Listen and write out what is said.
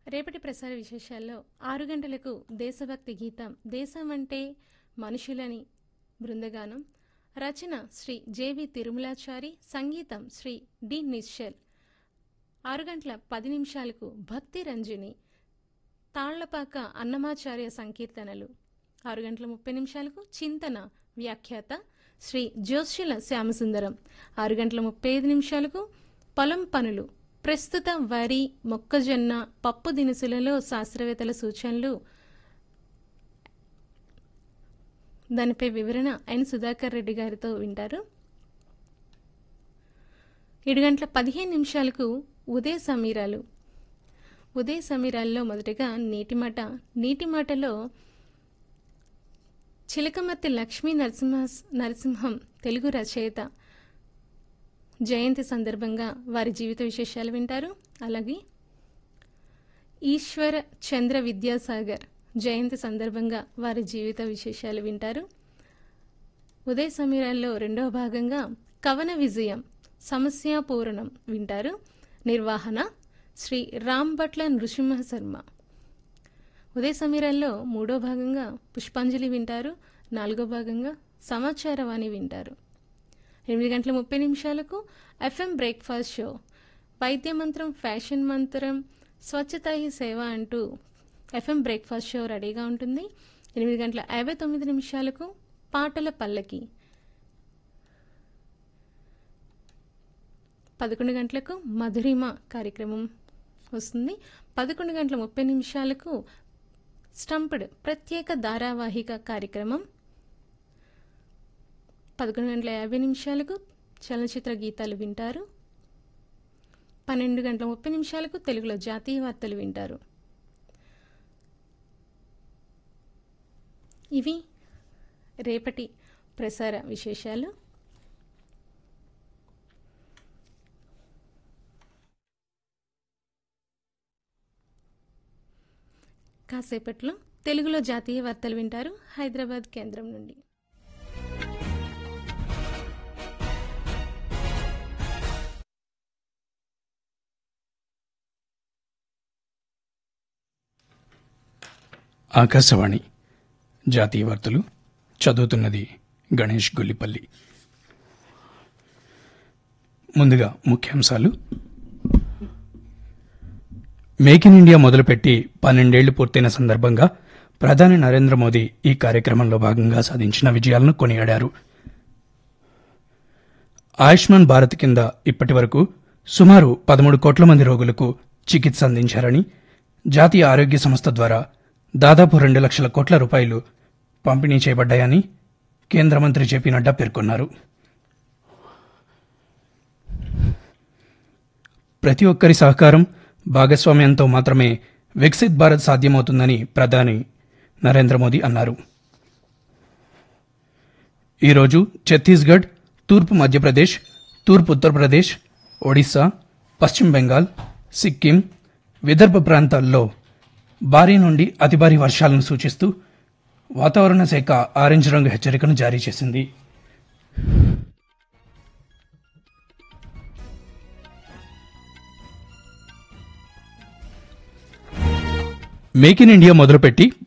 రేపటి ప్రసార విశేషాల్లో ఆరు గంటలకు దేశభక్తి గీతం దేశం అంటే మనుషులని బృందగానం రచన శ్రీ జేవి తిరుమలాచారి సంగీతం శ్రీ డి నిశ్చల్ ఆరు గంటల పది నిమిషాలకు భక్తి రంజని తాళ్లపాక అన్నమాచార్య సంకీర్తనలు ఆరు గంటల ముప్పై నిమిషాలకు చింతన వ్యాఖ్యాత శ్రీ జోష్యుల శ్యామసుందరం ఆరు గంటల ముప్పై ఐదు నిమిషాలకు పొలం పనులు ప్రస్తుత వరి మొక్కజొన్న పప్పు దినుసులలో శాస్త్రవేత్తల సూచనలు దానిపై వివరణ ఎన్ సుధాకర్ రెడ్డి గారితో వింటారు ఏడు గంటల పదిహేను నిమిషాలకు ఉదయ సమీరాలు ఉదయ సమీరాల్లో మొదటగా నీటి మాట నీటి మాటలో చిలకమర్తి లక్ష్మీ నరసింహ నరసింహం తెలుగు రచయిత జయంతి సందర్భంగా వారి జీవిత విశేషాలు వింటారు అలాగే ఈశ్వర చంద్ర విద్యాసాగర్ జయంతి సందర్భంగా వారి జీవిత విశేషాలు వింటారు ఉదయ సమీరాల్లో రెండవ భాగంగా కవన విజయం సమస్య పూరణం వింటారు నిర్వహణ శ్రీ రాంభట్ల నృసింహ శర్మ ఉదయ సమీరాల్లో మూడో భాగంగా పుష్పాంజలి వింటారు నాలుగో భాగంగా సమాచారవాణి వింటారు ఎనిమిది గంటల ముప్పై నిమిషాలకు ఎఫ్ఎం బ్రేక్ఫాస్ట్ షో వైద్య మంత్రం ఫ్యాషన్ మంత్రం స్వచ్ఛత హీ సేవ అంటూ ఎఫ్ఎం బ్రేక్ఫాస్ట్ షో రెడీగా ఉంటుంది ఎనిమిది గంటల యాభై తొమ్మిది నిమిషాలకు పాటల పల్లకి పదకొండు గంటలకు మధురిమ కార్యక్రమం వస్తుంది పదకొండు గంటల ముప్పై నిమిషాలకు స్టంప్డ్ ప్రత్యేక ధారావాహిక కార్యక్రమం పదకొండు గంటల యాభై నిమిషాలకు చలనచిత్ర గీతాలు వింటారు పన్నెండు గంటల ముప్పై నిమిషాలకు తెలుగులో జాతీయ వార్తలు వింటారు ఇవి రేపటి ప్రసార విశేషాలు కాసేపట్లో తెలుగులో జాతీయ వార్తలు వింటారు హైదరాబాద్ కేంద్రం నుండి ఆకాశవాణి జాతీయ వార్తలు చదువుతున్నది గణేష్ గొల్లిపల్లి ముందుగా ముఖ్యాంశాలు మేక్ ఇన్ ఇండియా మొదలుపెట్టి పన్నెండేళ్లు పూర్తయిన సందర్భంగా ప్రధాని నరేంద్ర మోదీ ఈ కార్యక్రమంలో భాగంగా సాధించిన విజయాలను కొనియాడారు ఆయుష్మాన్ భారత్ కింద ఇప్పటి వరకు సుమారు పదమూడు కోట్ల మంది రోగులకు చికిత్స అందించారని జాతీయ ఆరోగ్య సంస్థ ద్వారా దాదాపు రెండు లక్షల కోట్ల రూపాయలు పంపిణీ చేయబడ్డాయని కేంద్ర మంత్రి జేపీ నడ్డా పేర్కొన్నారు ప్రతి ఒక్కరి సహకారం భాగస్వామ్యంతో మాత్రమే వికసిత్ భారత్ సాధ్యమవుతుందని ప్రధాని నరేంద్ర మోదీ అన్నారు ఈరోజు ఛత్తీస్గఢ్ తూర్పు మధ్యప్రదేశ్ తూర్పు ఉత్తరప్రదేశ్ ఒడిశా పశ్చిమ బెంగాల్ సిక్కిం విదర్భ ప్రాంతాల్లో భారీ నుండి అతి భారీ వర్షాలను సూచిస్తూ వాతావరణ శాఖ ఆరెంజ్ రంగు హెచ్చరికను జారీ చేసింది మేక్ ఇన్ ఇండియా మొదలుపెట్టి